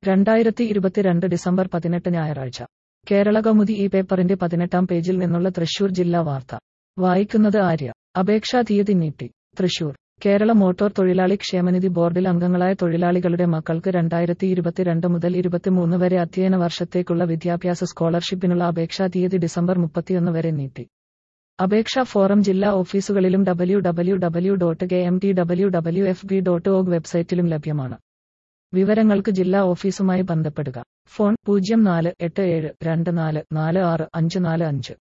രണ്ടായിരത്തി ഇരുപത്തിരണ്ട് ഡിസംബർ പതിനെട്ട് ഞായറാഴ്ച കേരള കൗമുദി ഈ പേപ്പറിന്റെ പതിനെട്ടാം പേജിൽ നിന്നുള്ള തൃശൂർ ജില്ലാ വാർത്ത വായിക്കുന്നത് ആര്യ അപേക്ഷാ തീയതി നീട്ടി തൃശൂർ കേരള മോട്ടോർ തൊഴിലാളി ക്ഷേമനിധി ബോർഡിൽ അംഗങ്ങളായ തൊഴിലാളികളുടെ മക്കൾക്ക് രണ്ടായിരത്തി ഇരുപത്തിരണ്ട് മുതൽ ഇരുപത്തിമൂന്ന് വരെ അധ്യയന വർഷത്തേക്കുള്ള വിദ്യാഭ്യാസ സ്കോളർഷിപ്പിനുള്ള അപേക്ഷാ തീയതി ഡിസംബർ മുപ്പത്തിയൊന്ന് വരെ നീട്ടി അപേക്ഷാ ഫോറം ജില്ലാ ഓഫീസുകളിലും W W W dot K M T W W F B dot org വെബ്സൈറ്റിലും ലഭ്യമാണ് വിവരങ്ങൾക്ക് ജില്ലാ ഓഫീസുമായി ബന്ധപ്പെടുക ഫോൺ പൂജ്യം നാല് എട്ട് ഏഴ് രണ്ട് നാല് നാല് ആറ് അഞ്ച് നാല് അഞ്ച്